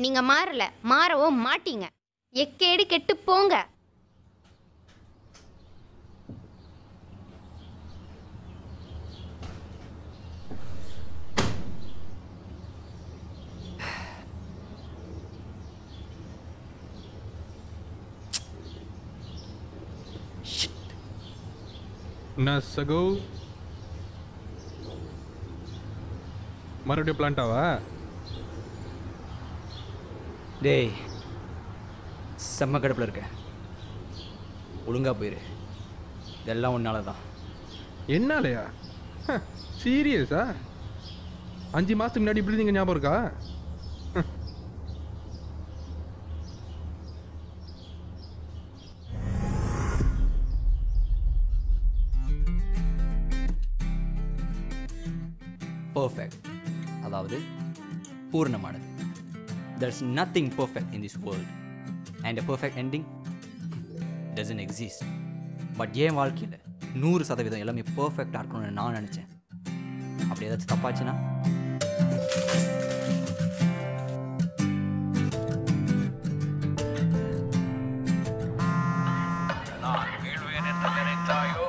நீங்க மாறல மாறவும் மாட்டீங்க எக்கேடு கெட்டு போங்க என்ன சகோ மறுபடியும் பிளான்ட்டாவா டேய் செம்ம கடுப்பில் இருக்க ஒழுங்கா போயிரு இதெல்லாம் உன்னால தான் என்னாலயா சீரியஸா அஞ்சு மாதத்துக்கு முன்னாடி இப்படி நீங்கள் ஞாபகம் இருக்கா பர்ஃபெக்ட் அதாவது பூர்ணமானது there's nothing perfect in this world and a perfect ending doesn't exist but என் வாழ்க்கையில் நூறு சதவீதம் எல்லாமே பர்ஃபெக்டாக இருக்கணும்னு நான் நினச்சேன் அப்படி ஏதாச்சும் தப்பாச்சுன்னா நான் வீழ்வேன் என்று நினைத்தாயோ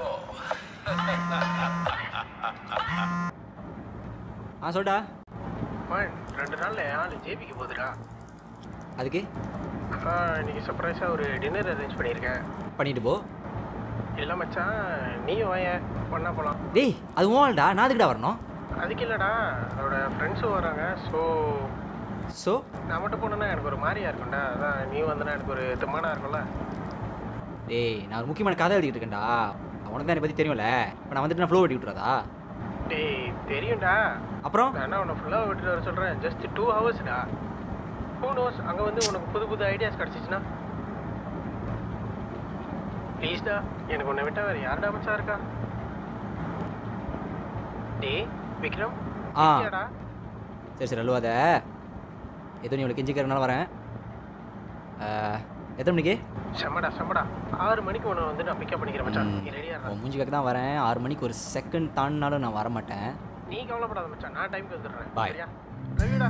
ஆ சொல்டா ரெண்டு நாள்ல ஆள் ஜேபிக்கு போகுதுடா அதுக்கு ஆ, இன்னைக்கு சர்ப்ரைஸா ஒரு டின்னர் அரேஞ்ச் பண்ணியிருக்கேன் பண்ணிட்டு போ இல்லை மச்சான் நீயும் வாயேன் ஒன்றா போகலாம் டேய் அது ஓல்டா நான் அதுக்கிட்ட வரணும் அதுக்கு இல்லைடா அதோட ஃப்ரெண்ட்ஸும் வராங்க ஸோ ஸோ நான் மட்டும் போனேன்னா எனக்கு ஒரு மாதிரியா இருக்கும்டா அதான் நீ வந்தனா எனக்கு ஒரு திம்மானா இருக்கும்ல டேய் நான் ஒரு முக்கியமான கதை எழுதிட்டு இருக்கேன்டா உனக்கு தான் என்னை பற்றி தெரியும்ல இப்போ நான் வந்துட்டு நான் ஃப்ளோ வெட்டி விட்டுறதா டேய் தெரியும்டா அப்புறம் நான் என்ன உன்னை ஃபுல்லாக விட்டுட்டு வர சொல்கிறேன் ஜஸ்ட் டூ ஹவர்ஸ்டா டூ ஹவர்ஸ் அங்கே வந்து உனக்கு புது புது ஐடியாஸ் கிடச்சிச்சுன்னா ப்ளீஸ்டா எனக்கு உன்னை விட்டா வேறு யாருடா மச்சா இருக்கா டேய் விக்ரம் ஆ இருக்கியாடா? சரி சரி அழுவாத ஏதோ நீ இவ்வளோ கெஞ்சிக்கிறனால வரேன் ஆ, எத்தனை மணிக்கு செம்மடா செம்மடா ஆறு மணிக்கு உன்னை வந்து நான் பிக்கப் பண்ணிக்கிறேன் மச்சான் ம், நீ ரெடியா உன் மூஞ்சிக்காக தான் வரேன் ஆறு மணிக்கு ஒரு செகண்ட் தாண்டினாலும் நான் வர மாட்டேன் நீ கவலைப்படாத மச்சான் நான் டைம்க்கு வந்துடுறேன் Bye. சரியா ரவிடா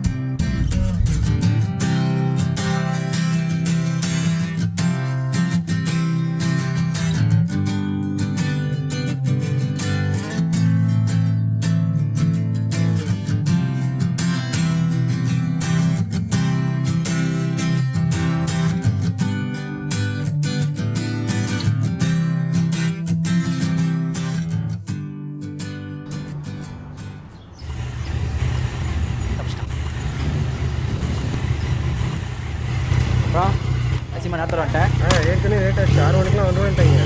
அப்புறம் அசிமா நேரத்தில் வந்துட்டேன் ஆ ஏற்கனவே லேட் ஆச்சு ஆறு மணிக்கெலாம் வந்துருவேன்ட்டாங்க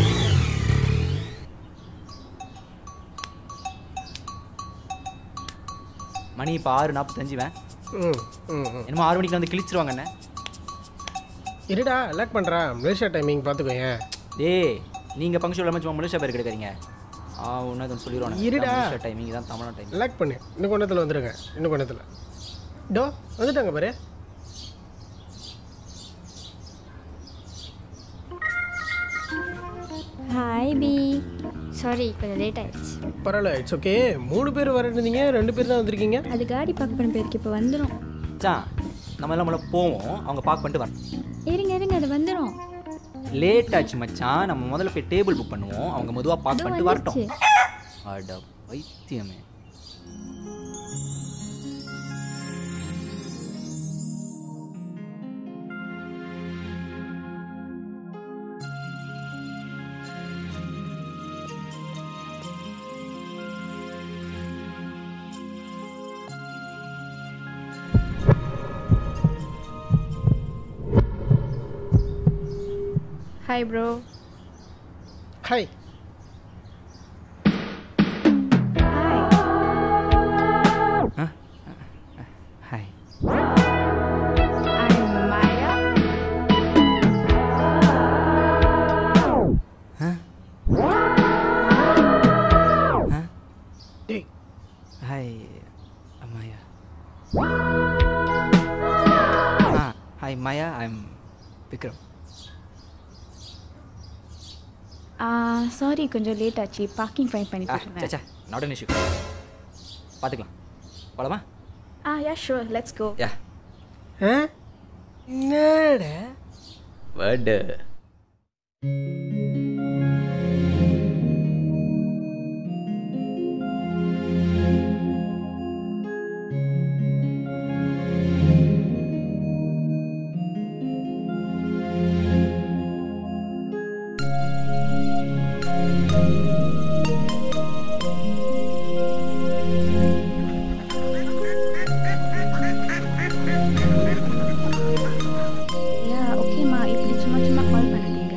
மணி இப்போ ஆறு நாற்பத்தஞ்சுவேன் ம் ம் ம் என்னமோ ஆறு மணிக்கு வந்து கிழிச்சிருவாங்க என்ன இருடா லேக் பண்ணுறா மலேசியா டைமிங் பார்த்துக்கோங்க டேய் நீங்கள் ஃபங்க்ஷன் இல்லாமல் சும்மா மலேசியா பேர் கிடைக்காதீங்க ஆ ஒன்று எதுவும் சொல்லிடுவாங்க இருடா. டைமிங் தான் தமிழ் டைம் லேக் பண்ணு இன்னும் கொண்டத்தில் வந்துருங்க இன்னும் கொண்டத்தில் டோ வந்துட்டாங்க பாரு ஹாய் பி சாரி கொஞ்சம் லேட் ஆயிடுச்சு பரவாயில்ல இட்ஸ் ஓகே மூணு பேர் வரீங்க ரெண்டு பேர் தான் வந்திருக்கீங்க அது காடி பார்க்க பண்ண பேருக்கு இப்போ வந்துடும் சான் நம்ம எல்லாம் முதல்ல போவோம் அவங்க பார்க் பண்ணிட்டு வரணும் இருங்க இருங்க அது வந்துடும் லேட் ஆச்சு மச்சான் நம்ம முதல்ல போய் டேபிள் புக் பண்ணுவோம் அவங்க மெதுவாக பார்க் பண்ணிட்டு வரட்டும் அட வைத்தியமே ஹாய் ப்ரோ ஹாய் ஹாய் டேய் ஹாய் மாயா ஆ hi Maya I am Vikram sorry கொஞ்சம் லேட் ஆச்சு பார்க்கிங் ஃபைன் ஆ பண்ணிட்டு இருந்தேன் சச்சா நாட் அன் இஷ்யூ பார்த்துக்கலாம் போலாமா ஆ யா ஷூர் லெட்ஸ் கோ யா ஆ என்னடா வேர்டு யா ஓகேம்மா இப்படி சும்மா சும்மா கால் பண்ணாதீங்க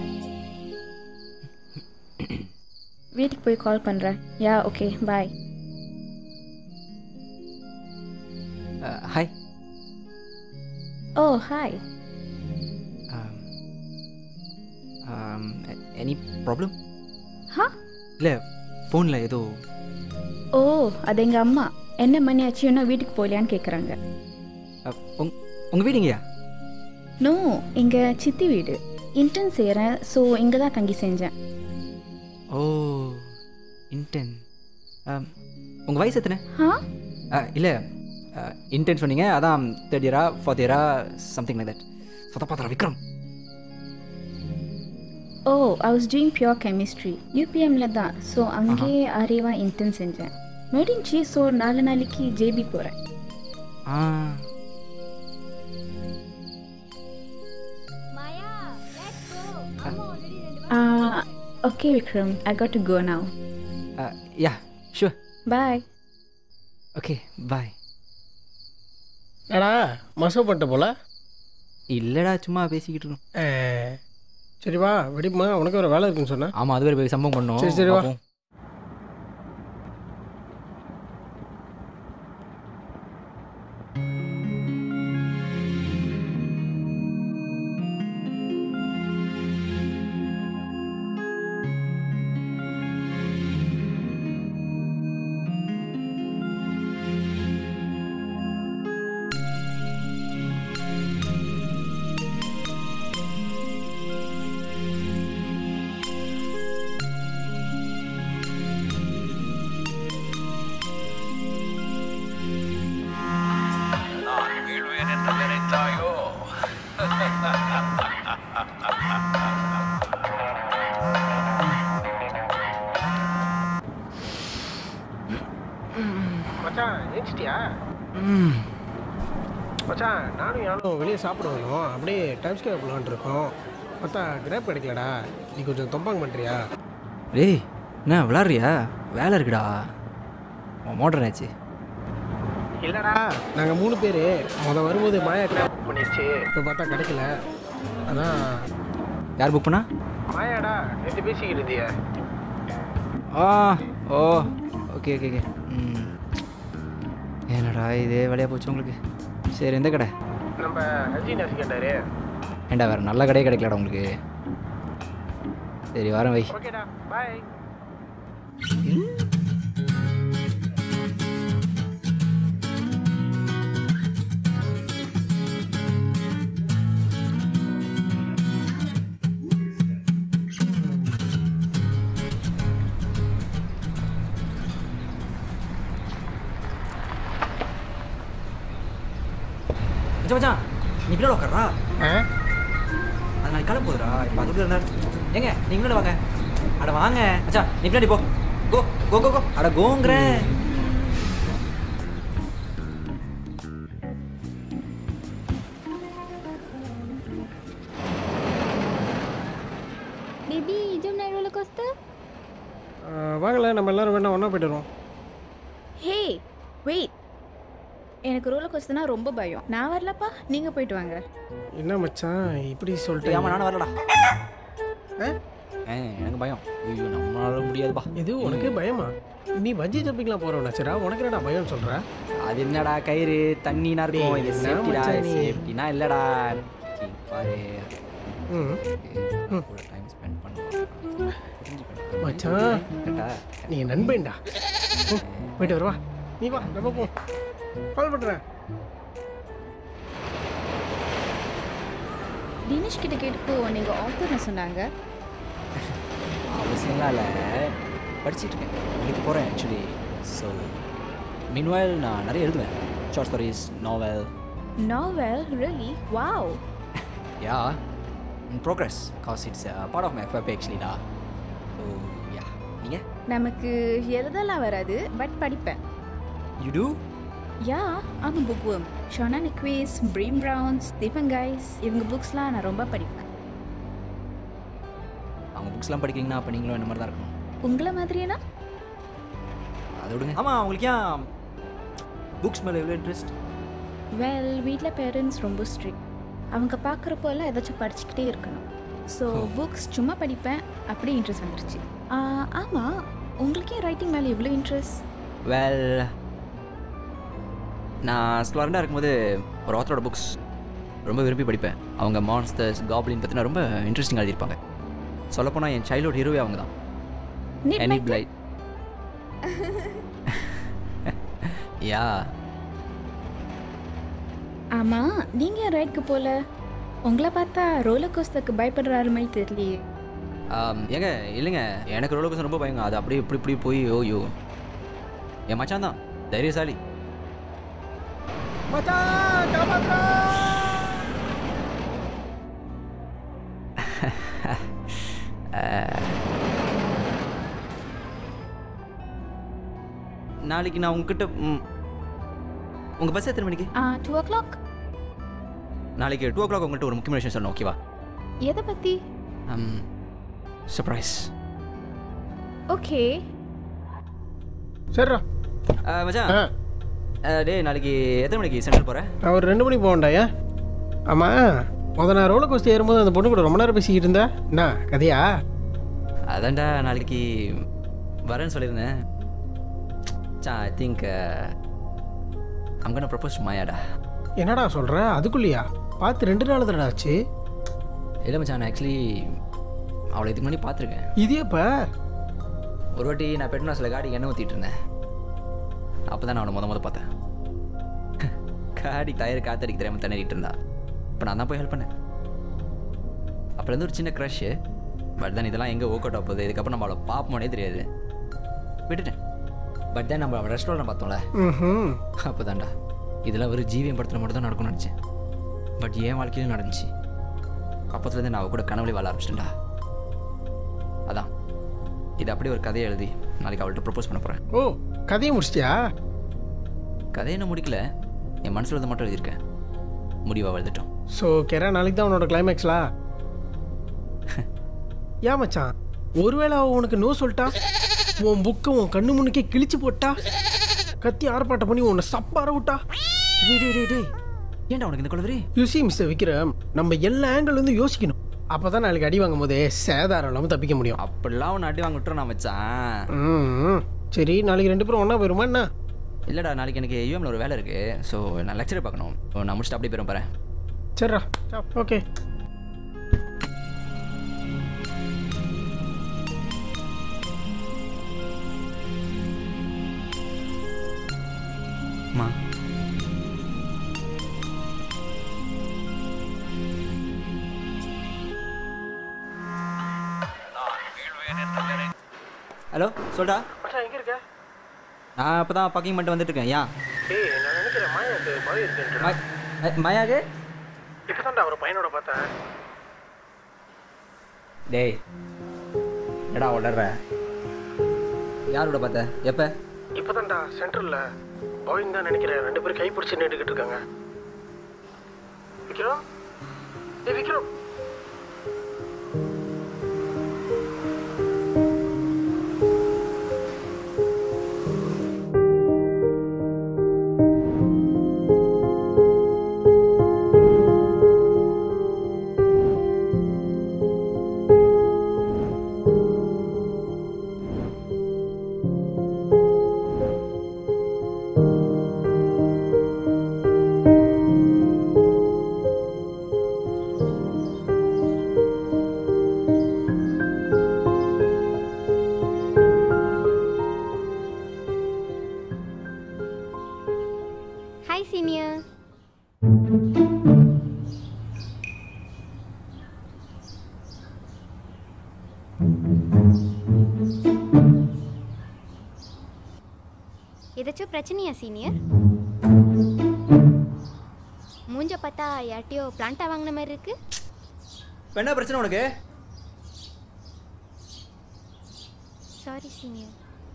வீட்டுக்கு போய் கால் பண்ணுறேன் yeah okay bye hi oh hi any problem ஹா இல்லை ஃபோனில் ஏதோ ஓ அது எங்கள் அம்மா என்ன மணி ஆச்சு இன்னும் வீட்டுக்கு போகலையான்னு கேட்குறாங்க அஹ், உங் உங்கள் வீடு எங்கேயா நோ இங்கே சித்தி வீடு இன்டர்ன் செய்கிறேன் ஸோ இங்கே தான் தங்கி செஞ்சேன் ஓ இன்டென் உங்கள் வயசு எத்தனை ஆ இல்லை இன்டென் சொன்னீங்க அதான் தேர்ட் இயரா ஃபோர்த் இயரா சம்திங் லைக் தட் சொதப்பாத்திரா Vikram oh I was doing pure chemistry யூபிஎம்ல தான் ஸோ அங்கேயே அறிவா இன்டர்ன் செஞ்சேன் முடிஞ்சு ஸோ நாலு நாளைக்கு ஜேபி போகிறேன் ஆ okay Vikram I got to go now yeah sure bye okay bye என்னடா மசோ பண்ணிட்ட போல இல்லைடா சும்மா பேசிக்கிட்டு இருக்கோம் ஆ, சரி வா வெடிப்புமா உனக்கு ஒரு வேலை இருக்குன்னு சொன்னேன் ஆமாம் அது வேறு போய் சம்பவம் பண்ணோம் சரி, சரி, வா. பார்ப்போம். நான் வீழ்வேன் என்று நினைத்தாயோ மச்சான் ஏஞ்சிட்டியா மச்சான் நானும் யாரும் வெளியே சாப்பிட வந்தோம் அப்படியே டைம் ஸ்கேர் போகலான்ட்டு இருக்கோம் பார்த்தா கிராப் கிடைக்கலடா நீ கொஞ்சம் தொம்பாங்க பண்ணுறியா டேய் என்ன விளாட்றியா வேலை இருக்குடா உன் மோட்டர் ஆச்சு இல்லைடா நாங்கள் மூணு பேர் முத வரும்போது மாயா கிராப் பண்ணிடுச்சு இப்போ பார்த்தா கிடைக்கல அதான் யார் புக் பண்ணா மாயாடா நேற்று பேசிக்கிட்டு இருந்தியே ஆ ஓ ஓகே ஓகே ஓகே ம் என்னடா இதே வேலையாக போச்சு உங்களுக்கு சரி எந்த கடை நம்ம ஹஜி நசி கேட்டாரு ஏண்டா வேறு நல்ல கடையே கிடைக்கலடா உங்களுக்கு சரி வரேன் வை ஓகேடா பாய் மச்சான் மச்சான் நீ பின்னாடி உட்காரா ஆ அது நாளைக்கு கிளம்ப போகுதுடா இப்போ அது இருந்தா ஏங்க நீ முன்னாடி வாங்க அட வாங்க மச்சான் நீ பின்னாடி போ கோ கோ கோ கோ அட கோங்கிறேன் Baby, jom naik roller coaster. வாங்கல நம்ம எல்லாரும் வேணா ஒன்றா போயிட்டு வருவோம் ஹே வெயிட் எனக்கு ரோலர் கோஸ்டர்னா ரொம்ப பயம் நான் வரலப்பா நீங்கள் போயிட்டு வாங்க என்ன மச்சான் இப்படி டேய், சொல்லிட்டு ஆமா நானும் வரலடா ஆ? ஏ எனக்கு பயம் ஐயோ நம்மளால முடியாதுப்பா இது உனக்கு பயமா நீ பஞ்சி ஜம்பிங்லாம் போறவனா சரிடா உனக்கு என்னடா பயம் சொல்ற அது என்னடா கயிறு தண்ணினா இருக்கும் டேய், இது என்ன சேஃப்டிடா மச்சான் நீ? சேஃப்டினா இல்லடா சீ, பாரு ம் கூட டைம் ஸ்பெண்ட் பண்ணுவோம் மச்சான் கரெக்டா நீ என் நண்பன்டா ம், போயிட்டு வருவா நீ வா நம்ம போ கால் பண்ணுறேன் தினேஷ் கிட்ட கேட்டுப்போ நீங்கள் ஆத்தர்னு சொன்னாங்க அவசியம்லாம் இல்லை படிச்சிட்டு இருக்கேன் முடிக்க போகிறேன் ஆக்சுவலி ஸோ மீன்வாயில் நான் நிறைய எழுதுவேன் short stories novel novel really wow yeah in progress cos it's part of my FF ஆக்சுவலிடா so yeah நீங்கள் நமக்கு எழுதலாம் வராது பட் படிப்பேன் யூ டூ யா ஆமாம் புக் வேர்ம் ஷோனா நிக்வேஸ் பிரீம் ப்ரவுன் ஸ்டீஃபன் கைஸ் இவங்க புக்ஸ்லாம் நான் ரொம்ப படிப்பேன் அவங்க புக்ஸ்லாம் படிக்கிறீங்கன்னா அப்போ நீங்களும் என்ன மாதிரி தான் இருக்கணும் உங்களை மாதிரியேனா அதை விடுங்க ஆமாம் அவங்களுக்கு ஏன் புக்ஸ் மேலே எவ்வளோ இன்ட்ரெஸ்ட் வெல் வீட்டில் பேரண்ட்ஸ் ரொம்ப ஸ்ட்ரிக்ட் அவங்க பார்க்குறப்போல்லாம் ஏதாச்சும் படிச்சுக்கிட்டே இருக்கணும் ஸோ புக்ஸ் சும்மா படிப்பேன் அப்படியே இன்ட்ரெஸ்ட் வந்துருச்சு ஆமாம் உங்களுக்கே ரைட்டிங் மேலே எவ்வளோ இன்ட்ரெஸ்ட் வெல் நான் ஸ்டூடெண்டாக இருக்கும்போது ஒரு ஆத்தரோட புக்ஸ் ரொம்ப விரும்பி படிப்பேன் அவங்க மான்ஸ்டர்ஸ் காப்ளின் பற்றின ரொம்ப இன்ட்ரெஸ்டிங்காக எழுதியிருப்பாங்க சொல்லப்போனால் என் சைல்ட்ஹுட் ஹீரோவே அவங்க தான் எனி பிளைட் யா ஆமாம் நீங்கள் ஏன் ரைட்க்கு போகல உங்களை பார்த்தா ரோலர் கோஸ்டருக்கு பயப்படுறாரு மாதிரி தெரியலையே ஏங்க இல்லைங்க எனக்கு ரோலர் ரொம்ப பயங்க அது அப்படியே இப்படி இப்படி போய் ஓய்யோ என் மச்சான் தான் தைரியசாலி மச்சான் காப்பாத்துறா நாளைக்கு நான் உங்ககிட்ட உங்கள் பஸ் எத்தனை மணிக்கு டூ ஓ கிளாக் நாளைக்கு டூ ஓ கிளாக் உங்கள்கிட்ட ஒரு முக்கியமான விஷயம் சொல்லணும் ஓகேவா எதை பற்றி சர்ப்ரைஸ் ஓகே சரிடா மச்சான் ஆ அஹ், டேய் நாளைக்கு எத்தனை மணிக்கு சென்ட்ரல் போகிறேன் நான் ஒரு ரெண்டு மணிக்கு போகண்டா ஏன் ஆமாம் முத நான் ரோலர் கோஸ்டர் ஏறும்போது அந்த பொண்ணு கூட ரொம்ப நேரம் பேசிக்கிட்டு இருந்தேன் என்ன கதையா அதான்டா நாளைக்கு வரேன்னு சொல்லியிருந்தேன் சா ஐ திங்க் அங்கே ப்ரப்போஸ் மாயாடா என்னடா சொல்கிற அதுக்குள்ளேயா பார்த்து ரெண்டு நாள் தானடா ஆச்சு இல்லை மச்சான் நான் ஆக்சுவலி அவளை இதுக்கு முன்னாடி பார்த்துருக்கேன் இது எப்போ ஒரு வாட்டி நான் பெட்ரோனாஸில் காடி எண்ணெய் ஊற்றிட்டு இருந்தேன் அப்போ தான் நான் அவனை முத முத பார்த்தேன் காடி டயர் காத்தடிக்க தெரியாமல் திணறிட்டு இருந்தா இப்போ நான் தான் போய் ஹெல்ப் பண்ணேன் அப்போலேருந்து ஒரு சின்ன க்ரஷ்ஷு பட் தென் இதெல்லாம் எங்கே ஒர்க் அவுட் ஆகுது இதுக்கப்புறம் நம்ம அவளை பார்ப்போனே தெரியாது விட்டுட்டேன் பட் தென் நம்ம அவள் ரெஸ்டாரண்ட் பார்த்தோம்ல ம் அப்போ தான்டா இதெல்லாம் ஒரு ஜீவியம் படத்தில் மட்டும் தான் நடக்கும்னு நினச்சேன் பட் என் வாழ்க்கையிலும் நடந்துச்சு அப்போத்துலேருந்து நான் அவ கூட கனவுல வாழ ஆரம்பிச்சிட்டேன்டா அதான் இது அப்படியே ஒரு கதையை எழுதி நாளைக்கு அவள்கிட்ட ப்ரப்போஸ் பண்ண போகிறேன் ஓ கதையை முடிச்சிட்டியா கதையை நான் முடிக்கல என் மனசில் வந்து மட்டும் எழுதியிருக்கேன் முடிவாக எழுதிட்டோம் ஸோ கேரா நாளைக்கு தான் உன்னோட கிளைமேக்ஸ்லா ஏன் மச்சான் ஒருவேளை அவ உனக்கு நோ சொல்லிட்டா உன் புக்கை உன் கண்ணு முன்னுக்கே கிழிச்சு போட்டா கத்தி ஆர்ப்பாட்டம் பண்ணி உன்னை சப்பார விட்டா டேய் டேய் டேய் டேய் ஏன்டா உனக்கு இந்த குளவரி யூசி மிஸ்டர் விக்ரம் நம்ம எல்லா ஆங்கிள் வந்து யோசிக்கணும் அப்போ தான் நாளைக்கு அடி வாங்கும் போதே சேதாரம் இல்லாமல் தப்பிக்க முடியும் அப்படிலாம் ஒன்று அடி வாங்க விட்டுறோம் நான் வச்சான் ம் சரி நாளைக்கு ரெண்டு பேரும் ஒன்றா போயிருமா என்ன இல்லைடா நாளைக்கு எனக்கு யூஎம்ல ஒரு வேலை இருக்குது ஸோ நான் லெக்சரை பார்க்கணும் So, நான் முடிச்சுட்டு அப்படியே போயிடும் போகிறேன் சரிடா ஓகே மா ஹலோ சொல்டா மச்சான் எங்கே இருக்க நான் இப்போ தான் பக்கிங் பண்ணிட்டு வந்துட்டு இருக்கேன் ஏன் ஏய் நான் நினைக்கிறேன் மாயாக்கு பவி இருக்குன்றா ம- அஹ், மயாகு இப்போ தான்டா ஒரு பையனோட பார்த்தேன் டேய் என்னடா உளர்ற யாரோட பார்த்த எப்போ இப்போ தான்டா சென்ட்ரலில் பவின் தான் நினைக்கிறேன் ரெண்டு பேரும் கை பிடிச்சி நின்றுக்கிட்டு இருக்காங்க விக்ரம் ஏய் விக்ரம் ஹாய் சீனியர் ஏதாச்சும் பிரச்சனையா சீனியர் மூஞ்ச பார்த்தா யார்ட்டையோ பிளான்ட்டா வாங்கின மாதிரி இருக்கு இப்போ என்ன பிரச்சனை உனக்கு சாரி சீனியர்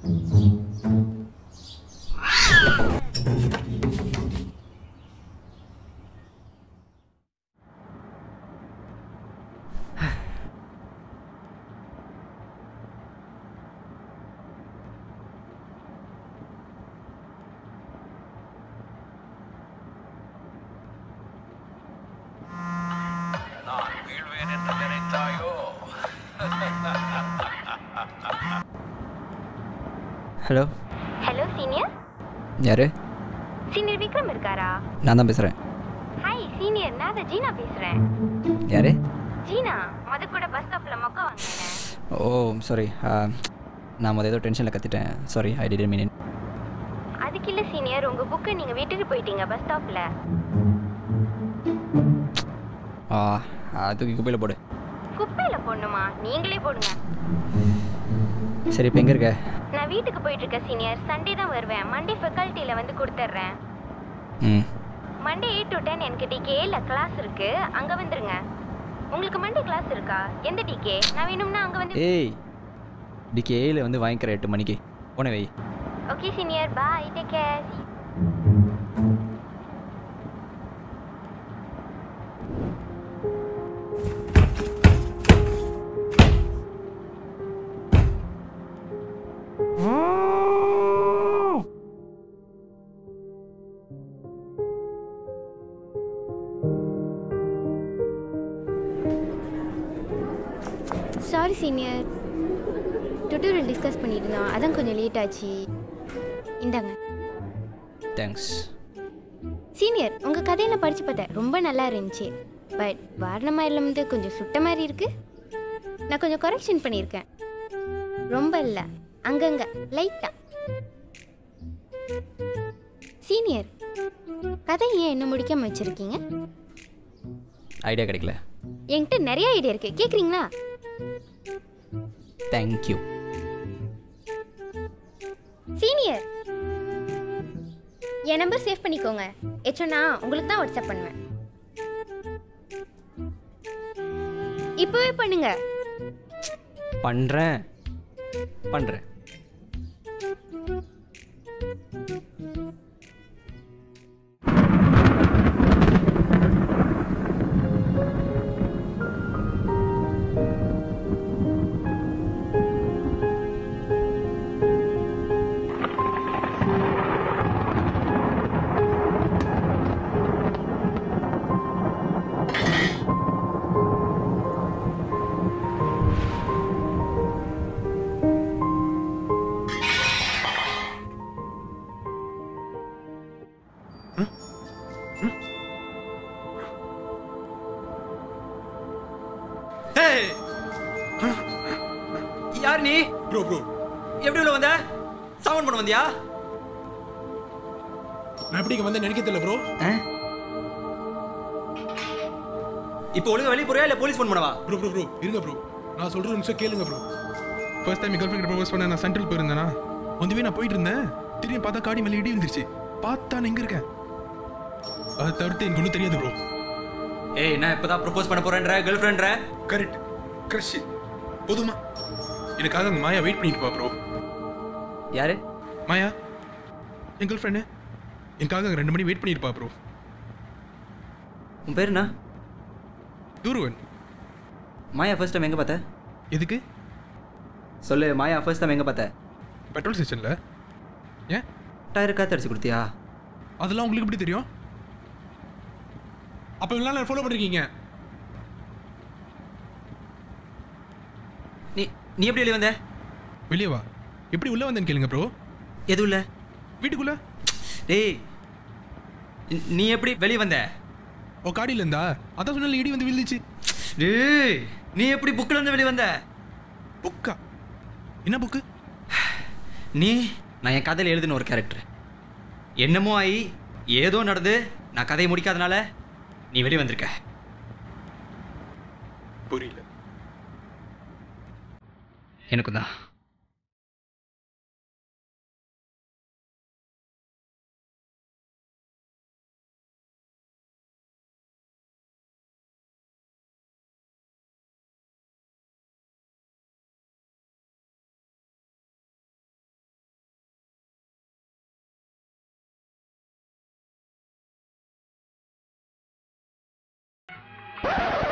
நான் வீழ்வேன் என்று நினைத்தாயோ ஹலோ ஹலோ சீனியர் யாரு சீனியர் விக்ரம் இருக்காரா நான் தான் பேசுகிறேன் ஹாய் சீனியர் நான் தான் ஜீனா பேசுறேன் யாரு ஜீனா மது கூட பஸ் ஸ்டாப்ல மொக்க வாங்கினேன் ஓ சாரி நான் முதல் ஏதோ டென்ஷனில் கத்திட்டேன் சாரி ஐ டிடன் மீன் அதுக்கு இல்ல சீனியர் உங்க புக்கை நீங்க விட்டுட்டு போயிட்டீங்க பஸ் ஸ்டாப்ல ஆ தூக்கி குப்பையில் போடு குப்பையில போடணுமா நீங்களே போடுங்க சரி இப்போ எங்கே இருக்க நான் வீட்டுக்கு போயிட்டு இருக்கேன் சீனியர் சண்டே தான் வருவேன் மண்டே ஃபெக்கல்ட்டியில வந்து கொடுத்துட்றேன் ம் மண்டே எயிட் டு டென் எனக்கு டிகேல கிளாஸ் இருக்கு அங்க வந்துருங்க உங்களுக்கு மண்டே கிளாஸ் இருக்கா எந்த டிகே நான் வேணும்னா அங்க வந்து ஏய் டிகே ஏயில் வந்து வாங்கிக்கிற எட்டு மணிக்கு போன வை okay senior bye take care sorry senior tutorial discuss பண்ணிட்டு இருந்தோம் அதான் கொஞ்சம் லேட் ஆச்சு இந்தாங்க தேங்க்ஸ் சீனியர் உங்கள் கதையை நான் படித்து பார்த்தேன் ரொம்ப நல்லா இருந்துச்சு பட் வாரணமாயிரம் வந்து கொஞ்சம் சுட்ட மாதிரி இருக்கு நான் கொஞ்சம் கரெக்ஷன் பண்ணியிருக்கேன் ரொம்ப இல்லை அங்கங்க லைட்டாக சீனியர் கதை ஏன் இன்னும் முடிக்காம வச்சுருக்கீங்க ஐடியா கிடைக்கல என்கிட்ட நிறைய ஐடியா இருக்கு கேட்குறீங்களா தேங்க்யூ சீனியர் என் நம்பர் சேவ் பண்ணிக்கோங்க எச்சோ நான் உங்களுக்கு தான் வாட்ஸ்அப் பண்ணுவேன் இப்போவே பண்ணுங்க பண்ணுறேன் பண்ணுறேன் யார் நீ ப்ரோ ப்ரோ எப்படி உள்ள வந்த சாமன் பண்ண வந்தியா நான் எப்படி இங்கே வந்து நினைக்க தெரியல ப்ரோ இப்போ ஒழுங்கா வெளியே போறியா இல்லை போலீஸ் ஃபோன் பண்ணவா ப்ரோ ப்ரோ ப்ரோ இருங்க ப்ரோ நான் சொல்கிற நிமிஷம் கேளுங்க bro first time girlfriend propose பண்ண நான் சென்ட்ரல் போயிருந்தேனா வந்துவே நான் போயிட்டு இருந்தேன் திரும்பி பார்த்தா காடி மேலே இடி வந்துருச்சு பார்த்தா நான் எங்கே இருக்கேன் அதை தவிர்த்து எனக்கு ஒன்றும் தெரியாது ப்ரோ ஏய் நான் இப்பதான் ப்ரப்போஸ் பண்ண போறேன்ற கேர்ள் ஃப்ரெண்ட்ற கரெக்ட் க்ரஷ் போதுமா எனக்காக அங்க மாயா வெயிட் பண்ணிட்டு பா ப்ரோ யாரு மாயா என் கேர்ள் ஃப்ரெண்டு எனக்காக அங்க ரெண்டு மணி வெயிட் பண்ணியிருப்பா ப்ரோ உன் பேர் என்ன தூருவன் மாயா ஃபர்ஸ்ட் டைம் எங்க பார்த்த எதுக்கு சொல்லு மாயா ஃபர்ஸ்ட் டைம் எங்க பார்த்த பெட்ரோல் ஸ்டேஷனில் ஏன் டயர் காத்து அடிச்சு கொடுத்தியா அதெல்லாம் உங்களுக்கு எப்படி தெரியும் அப்போ இவ்வளோ நாள் ஃபாலோ பண்ணிருக்கீங்க நீ நீ எப்படி வெளியே வந்த வெளியே வா எப்படி உள்ளே வந்தேன்னு கேளுங்க ப்ரோ எதுவும் இல்லை வீட்டுக்குள்ள டேய் நீ- நீ எப்படி வெளியே வந்த ஓ காடியில் இருந்தா அதான் சொன்னால இடி வந்து விழுந்துச்சு டேய் நீ எப்படி புக்கில் இருந்து வெளியே வந்த புக்கா என்ன புக்கு நீ நான் என் கதையில் எழுதின ஒரு கேரக்டர் என்னமோ ஆகி ஏதோ நடந்து நான் கதையை முடிக்காதனால நீ வெளியே வந்திருக்க புரியல எனக்கும் தான் ஆ